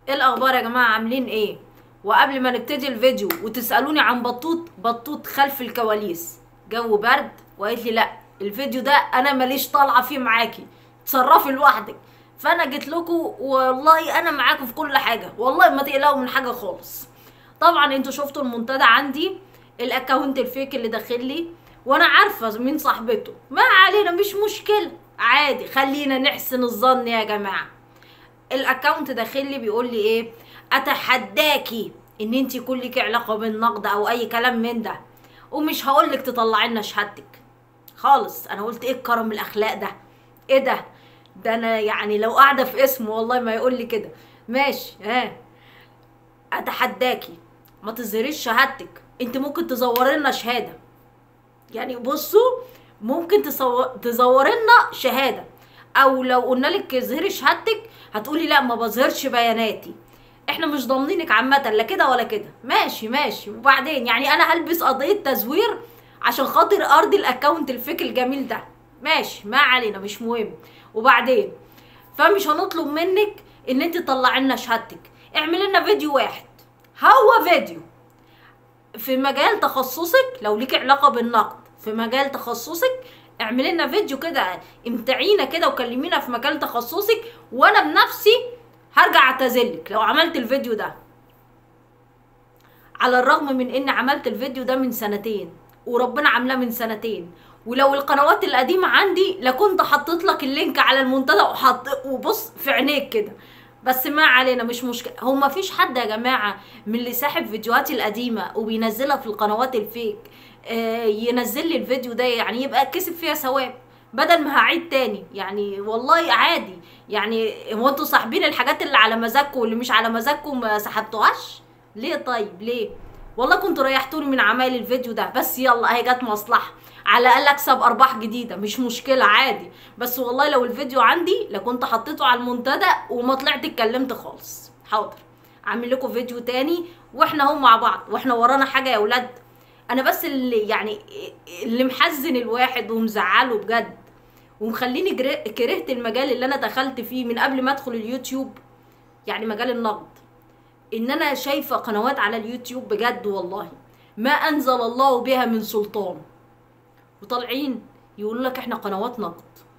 ايه الاخبار يا جماعه عاملين ايه وقبل ما نبتدي الفيديو وتسالوني عن بطوط بطوط خلف الكواليس جو برد وقالت لي لا الفيديو ده انا ماليش طالعه فيه معاكي تصرفي لوحدك فانا جيت لكم والله انا معاكم في كل حاجه والله ما تقلقوا من حاجه خالص طبعا انتوا شفتوا المنتدى عندي الاكونت الفيك اللي داخل لي وانا عارفه مين صاحبته ما علينا مش مشكله عادي خلينا نحسن الظن يا جماعه الاكونت داخل لي بيقول لي ايه اتحداكي ان انت يكون لك علاقه بالنقد او اي كلام من ده ومش هقول لك تطلعي لنا شهادتك خالص انا قلت ايه الكرم الاخلاق ده ايه ده ده انا يعني لو قاعده في اسمه والله ما يقول لي كده ماشي ها اتحداكي ما تظهريش شهادتك انت ممكن تزوري لنا شهاده يعني بصوا ممكن تصو- تزوري لنا شهاده او لو قلنا لك اظهري شهادتك هتقولي لا ما بظهرش بياناتي احنا مش ضامنينك عامه لا كده ولا كده ماشي ماشي وبعدين يعني انا هلبس قضيه تزوير عشان خاطر ارضي الاكونت الفيك الجميل ده ماشي ما علينا مش مهم وبعدين فمش هنطلب منك ان انت تطلعي لنا شهادتك اعملي لنا فيديو واحد هو فيديو في مجال تخصصك لو ليك علاقه بالنقد في مجال تخصصك اعملي لنا فيديو كده امتعينا كده وكلمينا في مجال تخصصك وانا بنفسي هرجع اعتذرلك لو عملت الفيديو ده على الرغم من ان عملت الفيديو ده من سنتين وربنا عاملاه من سنتين ولو القنوات القديمه عندي لكنت حطيت لك اللينك على المنتدى وحط وبص في عينيك كده بس ما علينا مش مشكله هو ما فيش حد يا جماعه من اللي ساحب فيديوهاتي القديمه وبينزلها في القنوات الفيك آه ينزل لي الفيديو ده يعني يبقى كسب فيها ثواب بدل ما هعيد تاني يعني والله عادي يعني هو انتوا صاحبين الحاجات اللي على مزاجكم واللي مش على مزاجكم ما سحبتوهاش ليه طيب ليه والله كنتوا ريحتوني من عمايل الفيديو ده بس يلا اهي جت مصلحه على الاقل اكسب ارباح جديده مش مشكله عادي بس والله لو الفيديو عندي لكنت حطيته على المنتدى وما طلعت اتكلمت خالص حاضر اعمل لكم فيديو تاني واحنا هم مع بعض واحنا ورانا حاجه يا ولاد انا بس اللي يعني اللي محزن الواحد ومزعله بجد ومخليني جر- كرهت المجال اللي انا دخلت فيه من قبل ما ادخل اليوتيوب يعني مجال النقد ان انا شايفه قنوات على اليوتيوب بجد والله ما انزل الله بها من سلطان وطالعين يقولوا لك احنا قنوات نقد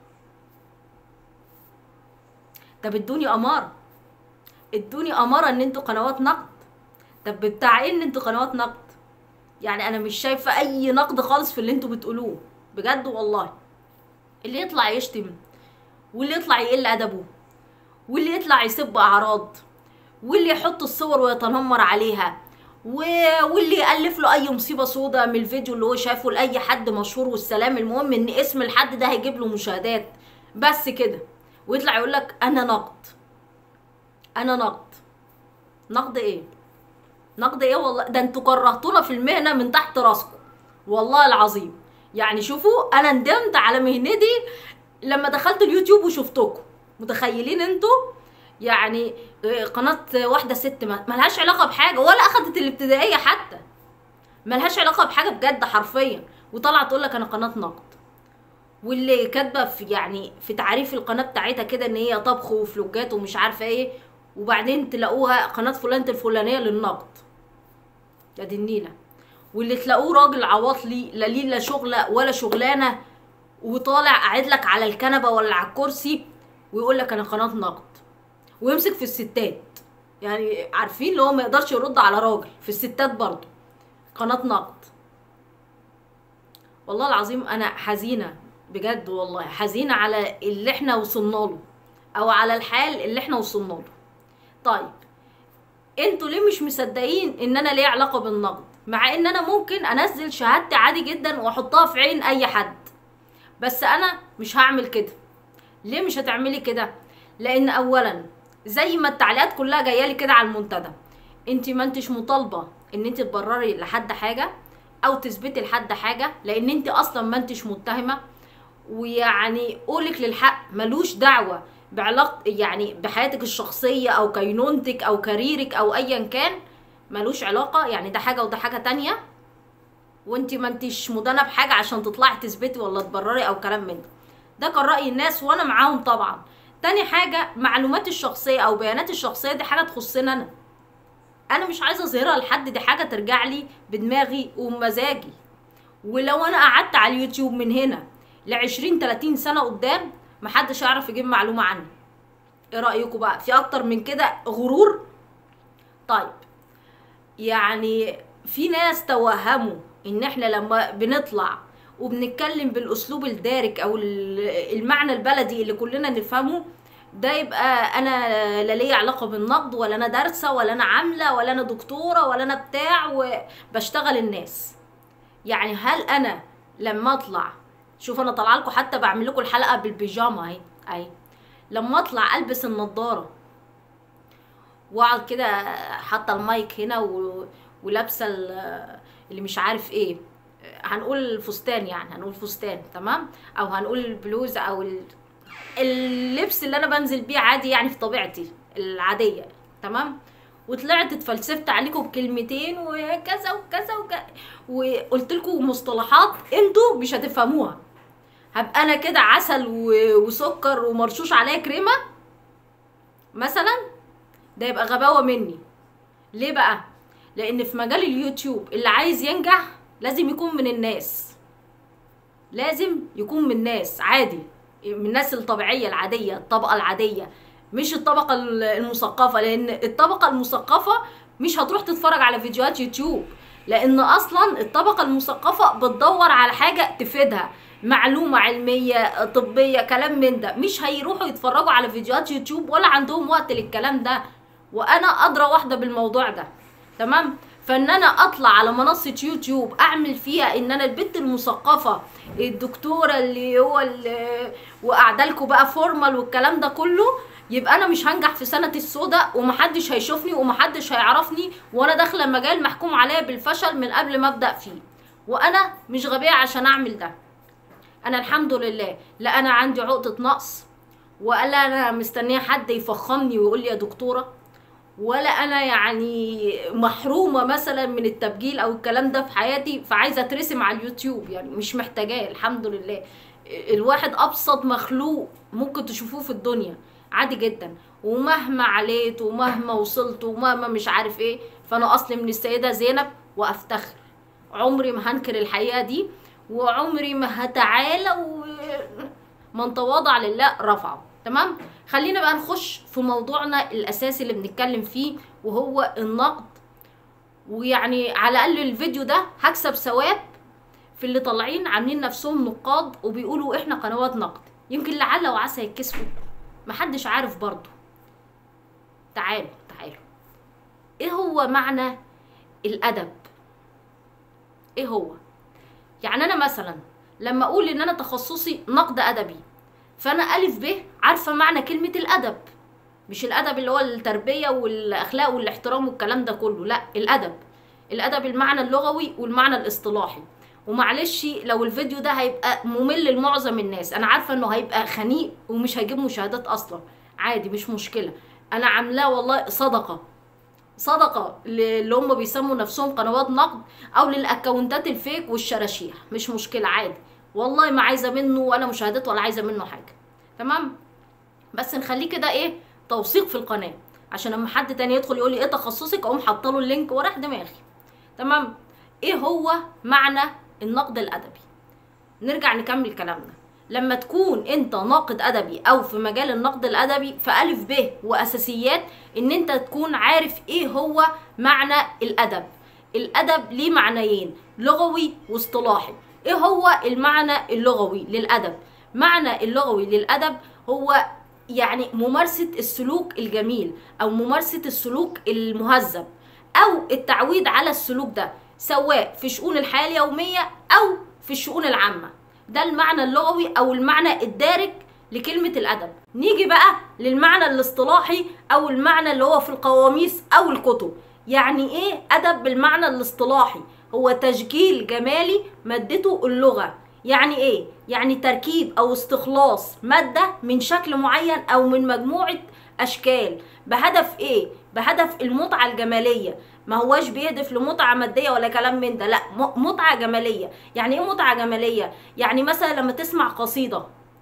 طب ادوني اماره ادوني اماره ان انتوا قنوات نقد طب بتاع ايه ان انتوا قنوات نقد يعني انا مش شايفه اي نقد خالص في اللي انتوا بتقولوه بجد والله اللي يطلع يشتم واللي يطلع يقل ادبه واللي يطلع يسب اعراض واللي يحط الصور ويتنمر عليها و... واللي يالف له اي مصيبه سودا من الفيديو اللي هو شافه لاي حد مشهور والسلام المهم ان اسم الحد ده هيجيب له مشاهدات بس كده ويطلع يقول لك انا نقد انا نقد نقد ايه نقد ايه والله ده انتوا كرهتونا في المهنه من تحت راسكم والله العظيم يعني شوفوا انا ندمت على مهنتي لما دخلت اليوتيوب وشفتكم متخيلين انتوا يعني آه، قناة واحدة ست ما- ملهاش علاقة بحاجة ولا أخدت الابتدائية حتى ملهاش علاقة بحاجة بجد حرفيا وطلعت تقول لك أنا قناة نقد واللي كاتبة في يعني في تعريف القناة بتاعتها كده إن هي طبخ وفلوجات ومش عارفة إيه وبعدين تلاقوها قناة فلانة الفلانية للنقد يا دي النيلة واللي تلاقوه راجل عواطلي لا ليه لا شغلة ولا شغلانة وطالع قاعد لك على الكنبة ولا على الكرسي ويقول لك أنا قناة نقد ويمسك في الستات يعني عارفين اللي هو ما يقدرش يرد على راجل في الستات برضه قناة نقد والله العظيم انا حزينة بجد والله حزينة على اللي احنا وصلنا له او على الحال اللي احنا وصلنا له طيب انتوا ليه مش مصدقين ان انا ليه علاقة بالنقد مع ان انا ممكن انزل شهادتي عادي جدا واحطها في عين اي حد بس انا مش هعمل كده ليه مش هتعملي كده لان اولا زي ما التعليقات كلها جايه لي كده على المنتدى انت ما انتش مطالبه ان انت تبرري لحد حاجه او تثبتي لحد حاجه لان انت اصلا ما انتش متهمه ويعني قولك للحق ملوش دعوه بعلاقة يعني بحياتك الشخصية أو كينونتك أو كاريرك أو أيا كان ملوش علاقة يعني ده حاجة وده حاجة تانية وانت ما انتش مدانة بحاجة عشان تطلعي تثبتي ولا تبرري أو كلام من ده ده كان رأي الناس وأنا معاهم طبعا تاني حاجة معلوماتي الشخصية أو بياناتي الشخصية دي حاجة تخصني أنا أنا مش عايزة أظهرها لحد دي حاجة ترجع لي بدماغي ومزاجي ولو أنا قعدت على اليوتيوب من هنا لعشرين تلاتين سنة قدام محدش يعرف يجيب معلومة عني ايه رأيكم بقى في أكتر من كده غرور طيب يعني في ناس توهموا ان احنا لما بنطلع وبنتكلم بالاسلوب الدارج او ال- المعنى البلدي اللي كلنا نفهمه ده يبقى انا لا ليا علاقه بالنقد ولا انا دارسه ولا انا عامله ولا انا دكتوره ولا انا بتاع وبشتغل الناس يعني هل انا لما اطلع شوف انا طالعه لكم حتى بعمل لكم الحلقه بالبيجامه اهي اهي لما اطلع البس النضاره واقعد كده حاطه المايك هنا و... ولابسه ال- اللي مش عارف ايه هنقول الفستان يعني هنقول فستان تمام او هنقول البلوزه او ال... اللبس اللي انا بنزل بيه عادي يعني في طبيعتي العاديه تمام وطلعت اتفلسفت عليكم بكلمتين وكذا وكذا وكذا وقلت لكم مصطلحات انتوا مش هتفهموها هبقى انا كده عسل و- وسكر ومرشوش عليا كريمه مثلا ده يبقى غباوه مني ليه بقى لان في مجال اليوتيوب اللي عايز ينجح لازم يكون من الناس لازم يكون من الناس عادي من الناس الطبيعيه العاديه الطبقه العاديه مش الطبقه المثقفه لان الطبقه المثقفه مش هتروح تتفرج على فيديوهات يوتيوب لان اصلا الطبقه المثقفه بتدور على حاجه تفيدها معلومه علميه طبيه كلام من ده مش هيروحوا يتفرجوا على فيديوهات يوتيوب ولا عندهم وقت للكلام ده وانا ادرى واحده بالموضوع ده تمام فان انا اطلع على منصه يوتيوب اعمل فيها ان انا البنت المثقفه الدكتوره اللي هو اللي وقاعده لكم بقى فورمال والكلام ده كله يبقى انا مش هنجح في سنه السوداء ومحدش هيشوفني ومحدش هيعرفني وانا داخله مجال محكوم عليا بالفشل من قبل ما ابدا فيه وانا مش غبيه عشان اعمل ده انا الحمد لله لا انا عندي عقده نقص ولا انا مستنيه حد يفخمني ويقول لي يا دكتوره ولا انا يعني محرومه مثلا من التبجيل او الكلام ده في حياتي فعايزه اترسم على اليوتيوب يعني مش محتاجاه الحمد لله الواحد ابسط مخلوق ممكن تشوفوه في الدنيا عادي جدا ومهما عليت ومهما وصلت ومهما مش عارف ايه فانا اصلي من السيده زينب وافتخر عمري ما هنكر الحقيقه دي وعمري ما هتعالى ومن تواضع لله رفعه تمام خلينا بقى نخش في موضوعنا الاساسي اللي بنتكلم فيه وهو النقد ويعني على الاقل الفيديو ده هكسب ثواب في اللي طالعين عاملين نفسهم نقاد وبيقولوا احنا قنوات نقد يمكن لعل وعسى يتكسفوا محدش عارف برضه تعالوا تعالوا ايه هو معنى الادب ايه هو يعني انا مثلا لما اقول ان انا تخصصي نقد ادبي فانا الف ب عارفه معنى كلمه الادب مش الادب اللي هو التربيه والاخلاق والاحترام والكلام ده كله لا الادب الادب المعنى اللغوي والمعنى الاصطلاحي ومعلش لو الفيديو ده هيبقى ممل لمعظم الناس انا عارفه انه هيبقى خنيق ومش هيجيب مشاهدات اصلا عادي مش مشكله انا عاملاه والله صدقه صدقه اللي هم بيسموا نفسهم قنوات نقد او للاكونتات الفيك والشراشيح مش مشكله عادي والله ما عايزه منه ولا مشاهدات ولا عايزه منه حاجه تمام بس نخليه كده ايه توثيق في القناه عشان لما حد تاني يدخل يقول لي ايه تخصصك اقوم حاطه له اللينك وراح دماغي تمام ايه هو معنى النقد الادبي نرجع نكمل كلامنا لما تكون انت ناقد ادبي او في مجال النقد الادبي فالف ب واساسيات ان انت تكون عارف ايه هو معنى الادب الادب ليه معنيين لغوي واصطلاحي ايه هو المعنى اللغوي للادب معنى اللغوي للادب هو يعني ممارسة السلوك الجميل او ممارسة السلوك المهذب او التعويد على السلوك ده سواء في شؤون الحياة اليومية او في الشؤون العامة ده المعنى اللغوي او المعنى الدارج لكلمة الأدب نيجي بقى للمعنى الاصطلاحي أو المعنى اللي هو في القواميس أو الكتب يعني إيه أدب بالمعنى الاصطلاحي هو تشكيل جمالي مادته اللغة يعني إيه؟ يعني تركيب أو استخلاص مادة من شكل معين أو من مجموعة أشكال بهدف إيه؟ بهدف المتعة الجمالية ما هواش بيهدف لمتعة مادية ولا كلام من ده لا متعة جمالية يعني ايه متعة جمالية يعني مثلا لما تسمع قصيدة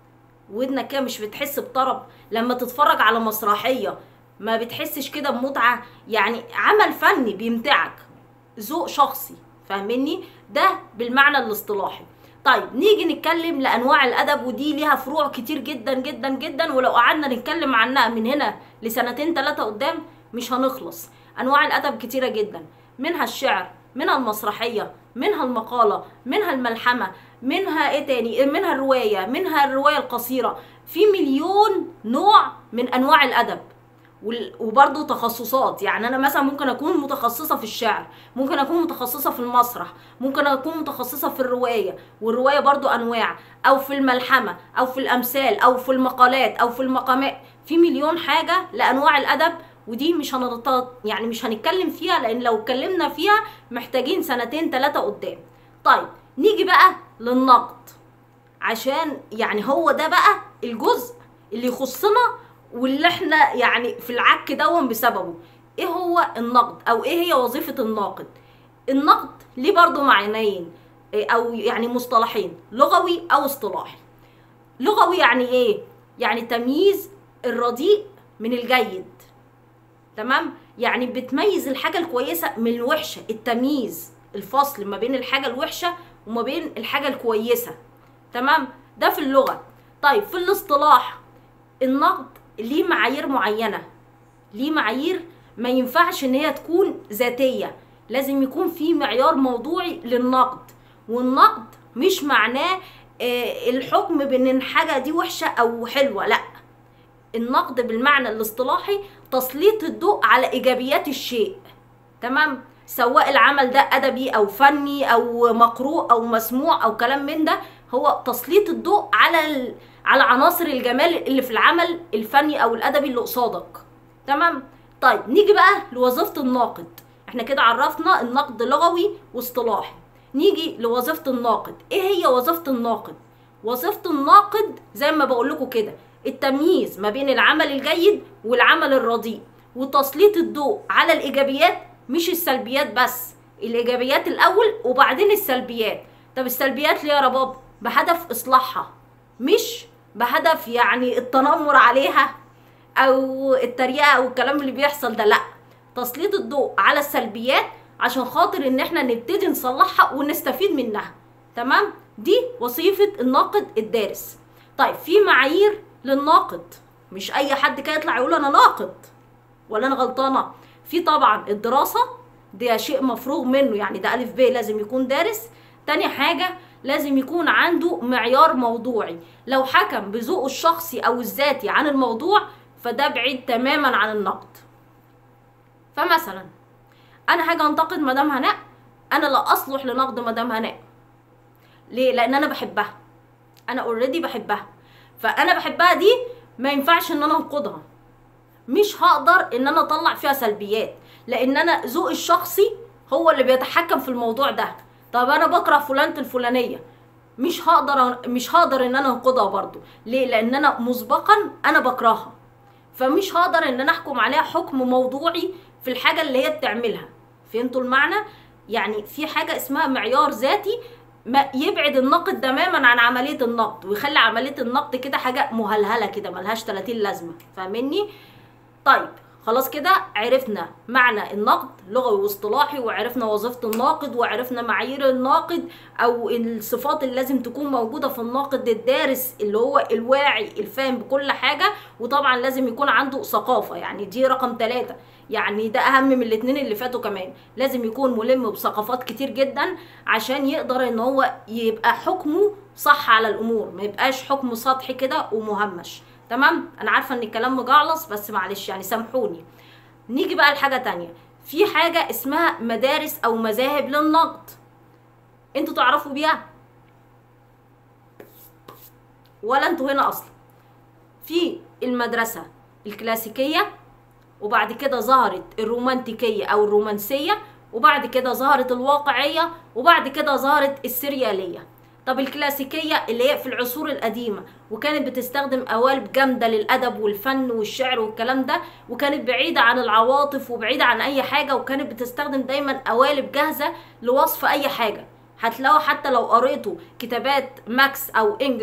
ودنك كده مش بتحس بطرب لما تتفرج على مسرحيه ما بتحسش كده بمتعه يعني عمل فني بيمتعك ذوق شخصي فاهمني ده بالمعنى الاصطلاحي طيب نيجي نتكلم لانواع الادب ودي ليها فروع كتير جدا جدا جدا ولو قعدنا نتكلم عنها من هنا لسنتين ثلاثه قدام مش هنخلص انواع الادب كتيره جدا منها الشعر منها المسرحيه منها المقاله منها الملحمه منها ايه تاني منها الروايه منها الروايه القصيره في مليون نوع من انواع الادب وال- وبرضه تخصصات يعني انا مثلا ممكن اكون متخصصه في الشعر ممكن اكون متخصصه في المسرح ممكن اكون متخصصه في الروايه والروايه برضه انواع او في الملحمه او في الامثال او في المقالات او في المقامات في مليون حاجه لانواع الادب ودي مش هنط يعني مش هنتكلم فيها لان لو اتكلمنا فيها محتاجين سنتين ثلاثه قدام طيب نيجي بقى للنقد عشان يعني هو ده بقى الجزء اللي يخصنا واللي احنا يعني في العك دون بسببه ايه هو النقد او ايه هي وظيفة الناقد النقد ليه برضو معنيين إيه او يعني مصطلحين لغوي او اصطلاحي لغوي يعني ايه يعني تمييز الرديء من الجيد تمام يعني بتميز الحاجة الكويسة من الوحشة التمييز الفصل ما بين الحاجة الوحشة وما بين الحاجة الكويسة تمام ده في اللغة طيب في الاصطلاح النقد ليه معايير معينة ليه معايير ما ينفعش ان هي تكون ذاتية لازم يكون في معيار موضوعي للنقد والنقد مش معناه آه، الحكم بان الحاجة دي وحشة او حلوة لا النقد بالمعنى الاصطلاحي تسليط الضوء على ايجابيات الشيء تمام سواء العمل ده ادبي او فني او مقروء او مسموع او كلام من ده هو تسليط الضوء على ال... على عناصر الجمال اللي في العمل الفني او الادبي اللي قصادك تمام طيب نيجي بقى لوظيفه الناقد احنا كده عرفنا النقد لغوي واصطلاحي نيجي لوظيفه الناقد ايه هي وظيفه الناقد وظيفه الناقد زي ما بقول لكم كده التمييز ما بين العمل الجيد والعمل الرديء وتسليط الضوء على الايجابيات مش السلبيات بس الايجابيات الاول وبعدين السلبيات طب السلبيات ليه يا رباب بهدف اصلاحها مش بهدف يعني التنمر عليها او التريقه او الكلام اللي بيحصل ده لا تسليط الضوء على السلبيات عشان خاطر ان احنا نبتدي نصلحها ونستفيد منها تمام دي وظيفه الناقد الدارس طيب في معايير للناقد مش اي حد كده يطلع يقول انا ناقد ولا انا غلطانه في طبعا الدراسه ده شيء مفروغ منه يعني ده الف ب لازم يكون دارس تاني حاجه لازم يكون عنده معيار موضوعي لو حكم بذوقه الشخصي او الذاتي عن الموضوع فده بعيد تماما عن النقد فمثلا انا هاجي انتقد مدام هناء انا لا اصلح لنقد مدام هناء ليه لان انا بحبها انا اوريدي بحبها فانا بحبها دي ما ينفعش ان انا انقدها مش هقدر ان انا اطلع فيها سلبيات لان انا ذوقي الشخصي هو اللي بيتحكم في الموضوع ده طب انا بكره فلانة الفلانيه مش هقدر مش هقدر ان انا انقدها برضو ليه لان انا مسبقا انا بكرهها فمش هقدر ان انا احكم عليها حكم موضوعي في الحاجه اللي هي بتعملها فهمتوا المعنى يعني في حاجه اسمها معيار ذاتي ما يبعد النقد تماما عن عمليه النقد ويخلي عمليه النقد كده حاجه مهلهله كده ملهاش 30 لازمه فاهمني طيب خلاص كده عرفنا معنى النقد لغوي واصطلاحي وعرفنا وظيفة الناقد وعرفنا معايير الناقد او الصفات اللي لازم تكون موجودة في الناقد الدارس اللي هو الواعي الفاهم بكل حاجة وطبعا لازم يكون عنده ثقافة يعني دي رقم ثلاثة يعني ده اهم من الاتنين اللي فاتوا كمان لازم يكون ملم بثقافات كتير جدا عشان يقدر ان هو يبقى حكمه صح على الامور ما يبقاش حكم سطحي كده ومهمش تمام انا عارفه ان الكلام مجعلص بس معلش يعني سامحوني نيجي بقى لحاجه تانية في حاجه اسمها مدارس او مذاهب للنقد انتوا تعرفوا بيها ولا انتوا هنا اصلا في المدرسه الكلاسيكيه وبعد كده ظهرت الرومانتيكيه او الرومانسيه وبعد كده ظهرت الواقعيه وبعد كده ظهرت السرياليه طب الكلاسيكية اللي هي في العصور القديمة وكانت بتستخدم قوالب جامدة للأدب والفن والشعر والكلام ده وكانت بعيدة عن العواطف وبعيدة عن أي حاجة وكانت بتستخدم دايما قوالب جاهزة لوصف أي حاجة هتلاقوا حتى لو قريتوا كتابات ماكس أو إنجلس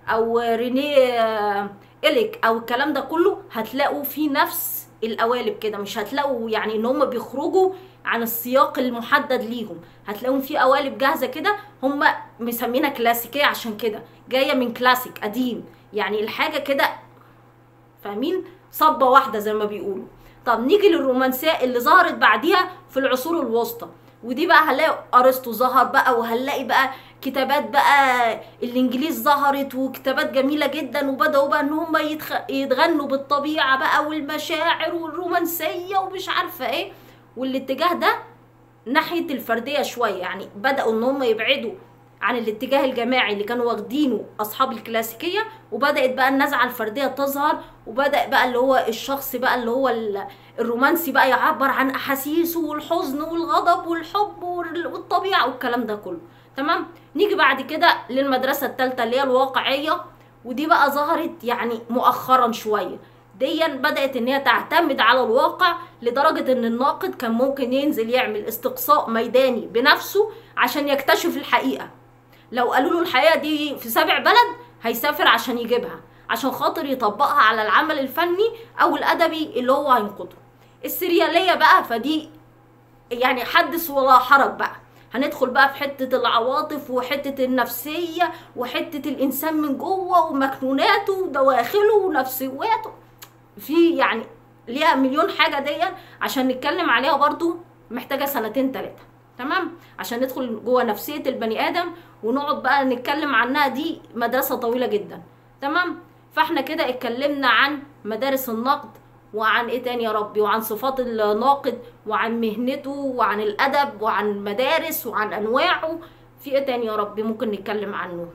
او رينيه آه، إليك او الكلام ده كله هتلاقوا في نفس القوالب كده مش هتلاقوا يعني ان هم بيخرجوا عن السياق المحدد ليهم هتلاقوهم في قوالب جاهزه كده هم مسمينها كلاسيكيه عشان كده جايه من كلاسيك قديم يعني الحاجه كده فاهمين صبة واحدة زي ما بيقولوا طب نيجي للرومانسية اللي ظهرت بعديها في العصور الوسطى ودي بقى هنلاقي ارسطو ظهر بقى وهنلاقي بقى كتابات بقى الانجليز ظهرت وكتابات جميله جدا وبداوا بقى ان هم يتخ... يتغنوا بالطبيعه بقى والمشاعر والرومانسيه ومش عارفه ايه والاتجاه ده ناحيه الفرديه شويه يعني بداوا ان هم يبعدوا عن الاتجاه الجماعي اللي كانوا واخدينه اصحاب الكلاسيكيه وبدات بقى النزعه الفرديه تظهر وبدا بقى اللي هو الشخص بقى اللي هو ال- الرومانسي بقى يعبر عن احاسيسه والحزن والغضب والحب وال- والطبيعه والكلام ده كله تمام نيجي بعد كده للمدرسه الثالثه اللي هي الواقعيه ودي بقى ظهرت يعني مؤخرا شويه ديا بدات ان هي تعتمد على الواقع لدرجه ان الناقد كان ممكن ينزل يعمل استقصاء ميداني بنفسه عشان يكتشف الحقيقه لو قالوا له الحقيقه دي في سابع بلد هيسافر عشان يجيبها عشان خاطر يطبقها على العمل الفني او الادبي اللي هو هينقده السرياليه بقى فدي يعني حدث ولا حرج بقى هندخل بقى في حتة العواطف وحتة النفسية وحتة الإنسان من جوه ومكنوناته ودواخله ونفسياته في يعني ليها مليون حاجة دي عشان نتكلم عليها برضو محتاجة سنتين تلاتة تمام عشان ندخل جوه نفسية البني آدم ونقعد بقى نتكلم عنها دي مدرسة طويلة جدا تمام فاحنا كده اتكلمنا عن مدارس النقد وعن ايه تاني يا ربي وعن صفات الناقد وعن مهنته وعن الادب وعن المدارس وعن انواعه في ايه تاني يا ربي ممكن نتكلم عنه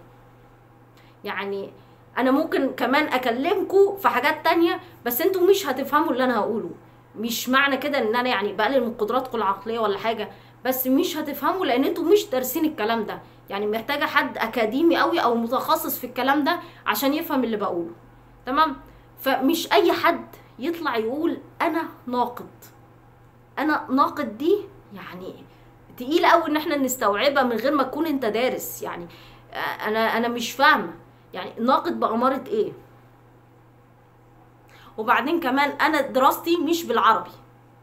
يعني انا ممكن كمان اكلمكم في حاجات تانية بس انتوا مش هتفهموا اللي انا هقوله مش معنى كده ان انا يعني بقلل من قدراتكم العقليه ولا حاجه بس مش هتفهموا لان انتوا مش دارسين الكلام ده يعني محتاجه حد اكاديمي قوي او متخصص في الكلام ده عشان يفهم اللي بقوله تمام فمش اي حد يطلع يقول انا ناقد انا ناقد دي يعني تقيل قوي ان احنا نستوعبها من غير ما تكون انت دارس يعني آه، انا انا مش فاهمه يعني ناقد بأمارة ايه وبعدين كمان انا دراستي مش بالعربي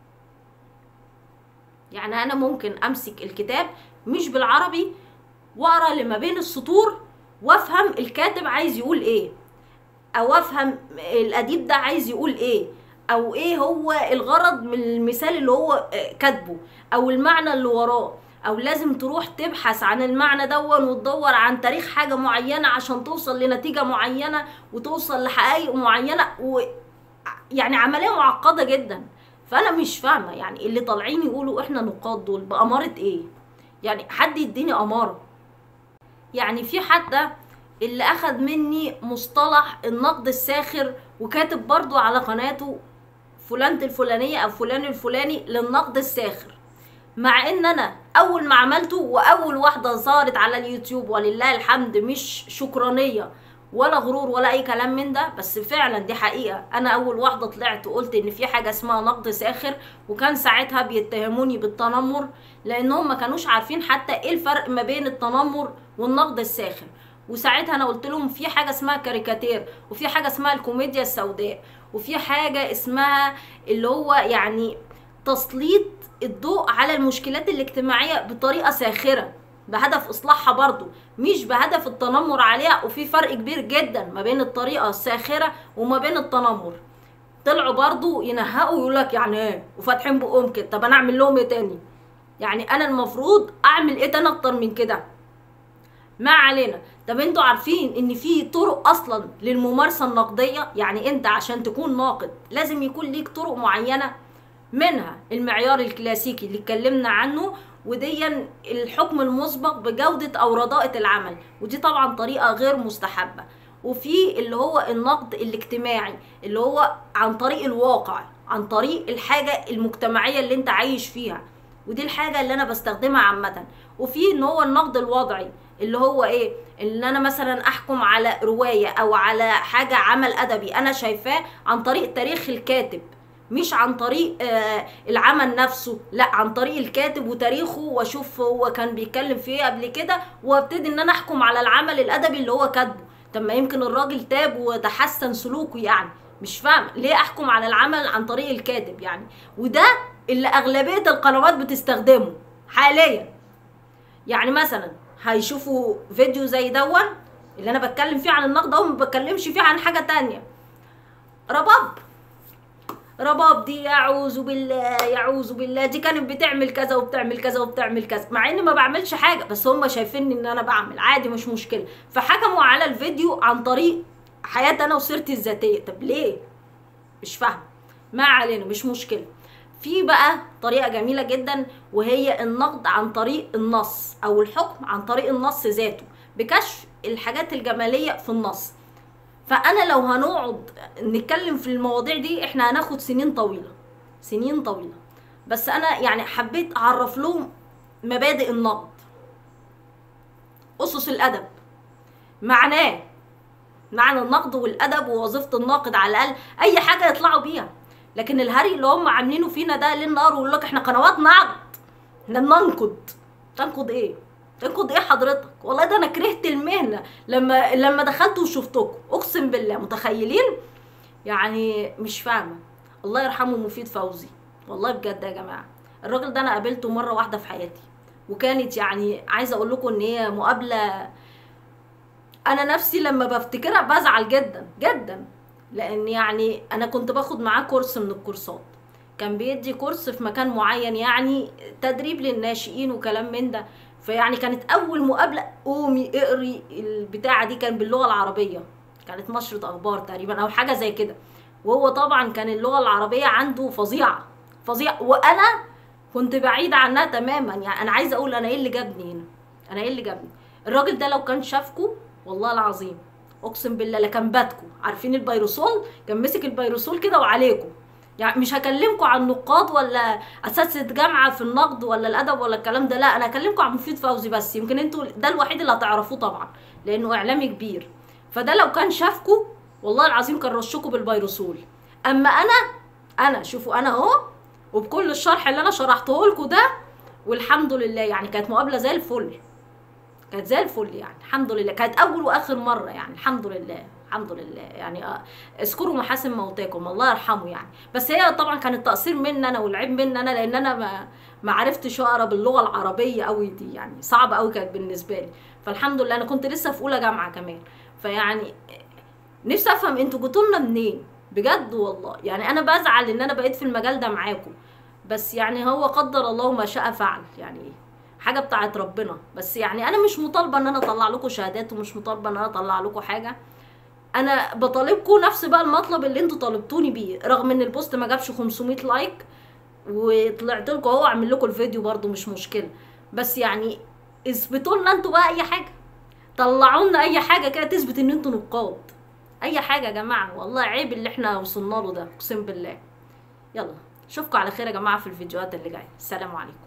يعني انا ممكن امسك الكتاب مش بالعربي واقرا اللي ما بين السطور وافهم الكاتب عايز يقول ايه او افهم الاديب ده عايز يقول ايه او ايه هو الغرض من المثال اللي هو آه، كاتبه او المعنى اللي وراه او لازم تروح تبحث عن المعنى دون وتدور عن تاريخ حاجه معينه عشان توصل لنتيجه معينه وتوصل لحقائق معينه و يعني عمليه معقده جدا فانا مش فاهمه يعني اللي طالعين يقولوا احنا نقاد دول باماره ايه يعني حد يديني اماره يعني في حد اللي اخد مني مصطلح النقد الساخر وكاتب برضو على قناته فلانة الفلانية او فلان الفلاني للنقد الساخر مع ان انا اول ما عملته واول واحدة ظهرت على اليوتيوب ولله الحمد مش شكرانية ولا غرور ولا اي كلام من ده بس فعلا دي حقيقة انا اول واحدة طلعت وقلت ان في حاجة اسمها نقد ساخر وكان ساعتها بيتهموني بالتنمر لانهم ما كانوش عارفين حتى ايه الفرق ما بين التنمر والنقد الساخر وساعتها انا قلت لهم في حاجه اسمها كاريكاتير وفي حاجه اسمها الكوميديا السوداء وفي حاجه اسمها اللي هو يعني تسليط الضوء على المشكلات الاجتماعيه بطريقه ساخره بهدف اصلاحها برضو مش بهدف التنمر عليها وفي فرق كبير جدا ما بين الطريقه الساخره وما بين التنمر طلعوا برضو ينهقوا يقول لك يعني ايه وفاتحين بقهم كده طب انا اعمل لهم ايه تاني يعني انا المفروض اعمل ايه تاني اكتر من كده ما علينا طب انتوا عارفين ان في طرق اصلا للممارسه النقديه يعني انت عشان تكون ناقد لازم يكون ليك طرق معينه منها المعيار الكلاسيكي اللي اتكلمنا عنه وديا الحكم المسبق بجوده او رداءه العمل ودي طبعا طريقه غير مستحبه وفي اللي هو النقد الاجتماعي اللي هو عن طريق الواقع عن طريق الحاجه المجتمعيه اللي انت عايش فيها ودي الحاجه اللي انا بستخدمها عامه وفي ان هو النقد الوضعي اللي هو ايه ان انا مثلا احكم على روايه او على حاجه عمل ادبي انا شايفاه عن طريق تاريخ الكاتب مش عن طريق آه العمل نفسه لا عن طريق الكاتب وتاريخه واشوف هو كان بيتكلم في ايه قبل كده وابتدي ان انا احكم على العمل الادبي اللي هو كاتبه طب ما يمكن الراجل تاب وتحسن سلوكه يعني مش فاهم ليه احكم على العمل عن طريق الكاتب يعني وده اللي اغلبيه القنوات بتستخدمه حاليا يعني مثلا هيشوفوا فيديو زي دون اللي انا بتكلم فيه عن النقد اهو ما بتكلمش فيه عن حاجه تانية رباب رباب دي يعوذ بالله يعوذ بالله دي كانت بتعمل كذا وبتعمل كذا وبتعمل كذا مع اني ما بعملش حاجه بس هم شايفيني ان انا بعمل عادي مش مشكله فحكموا على الفيديو عن طريق حياتي انا وسيرتي الذاتيه طب ليه مش فاهم ما علينا مش مشكله في بقى طريقه جميله جدا وهي النقد عن طريق النص او الحكم عن طريق النص ذاته بكشف الحاجات الجماليه في النص فانا لو هنقعد نتكلم في المواضيع دي احنا هناخد سنين طويله سنين طويله بس انا يعني حبيت اعرف لهم مبادئ النقد اسس الادب معناه معنى النقد والادب ووظيفه الناقد على الاقل اي حاجه يطلعوا بيها لكن الهري اللي هم عاملينه فينا ده ليل نهار ويقول لك احنا قنوات نقد احنا بننقد تنقد ايه تنقد ايه حضرتك والله ده انا كرهت المهنه لما لما دخلت وشفتكم اقسم بالله متخيلين يعني مش فاهمه الله يرحمه مفيد فوزي والله بجد يا جماعه الراجل ده انا قابلته مره واحده في حياتي وكانت يعني عايزه اقول لكم ان هي مقابله انا نفسي لما بفتكرها بزعل جدا جدا لان يعني انا كنت باخد معاه كورس من الكورسات كان بيدي كورس في مكان معين يعني تدريب للناشئين وكلام من ده فيعني كانت اول مقابله قومي اقري البتاعه دي كان باللغه العربيه كانت نشره اخبار تقريبا او حاجه زي كده وهو طبعا كان اللغه العربيه عنده فظيعه فظيعه وانا كنت بعيده عنها تماما يعني انا عايزه اقول انا ايه اللي جابني هنا انا ايه اللي جابني الراجل ده لو كان شافكم والله العظيم اقسم بالله لكان باتكم عارفين البيروسول كان مسك البيروسول كده وعليكم يعني مش هكلمكم عن نقاد ولا اساتذه جامعه في النقد ولا الادب ولا الكلام ده لا انا هكلمكم عن مفيد فوزي بس يمكن انتوا ده الوحيد اللي هتعرفوه طبعا لانه اعلامي كبير فده لو كان شافكم والله العظيم كان رشكم بالبيروسول اما انا انا شوفوا انا اهو وبكل الشرح اللي انا شرحته لكم ده والحمد لله يعني كانت مقابله زي الفل كانت زي الفل يعني الحمد لله كانت اول واخر مره يعني الحمد لله الحمد لله يعني اذكروا محاسن موتاكم الله يرحمه يعني بس هي طبعا كان التقصير مني انا والعيب مني انا لان انا ما ما عرفتش اقرا باللغه العربيه قوي دي يعني صعبه قوي كانت بالنسبه لي فالحمد لله انا كنت لسه في اولى جامعه كمان فيعني نفسي افهم انتوا جيتوا لنا منين بجد والله يعني انا بزعل ان انا بقيت في المجال ده معاكم بس يعني هو قدر الله ما شاء فعل يعني ايه حاجه بتاعت ربنا بس يعني انا مش مطالبه ان انا اطلع لكم شهادات ومش مطالبه ان انا اطلع لكم حاجه انا بطالبكم نفس بقى المطلب اللي انتوا طالبتوني بيه رغم ان البوست ما جابش 500 لايك وطلعت لكم اهو اعمل لكم الفيديو برضو مش مشكله بس يعني اثبتوا لنا انتوا بقى اي حاجه طلعوا لنا اي حاجه كده تثبت ان انتوا نقاد اي حاجه يا جماعه والله عيب اللي احنا وصلنا له ده اقسم بالله يلا اشوفكم على خير يا جماعه في الفيديوهات اللي جايه السلام عليكم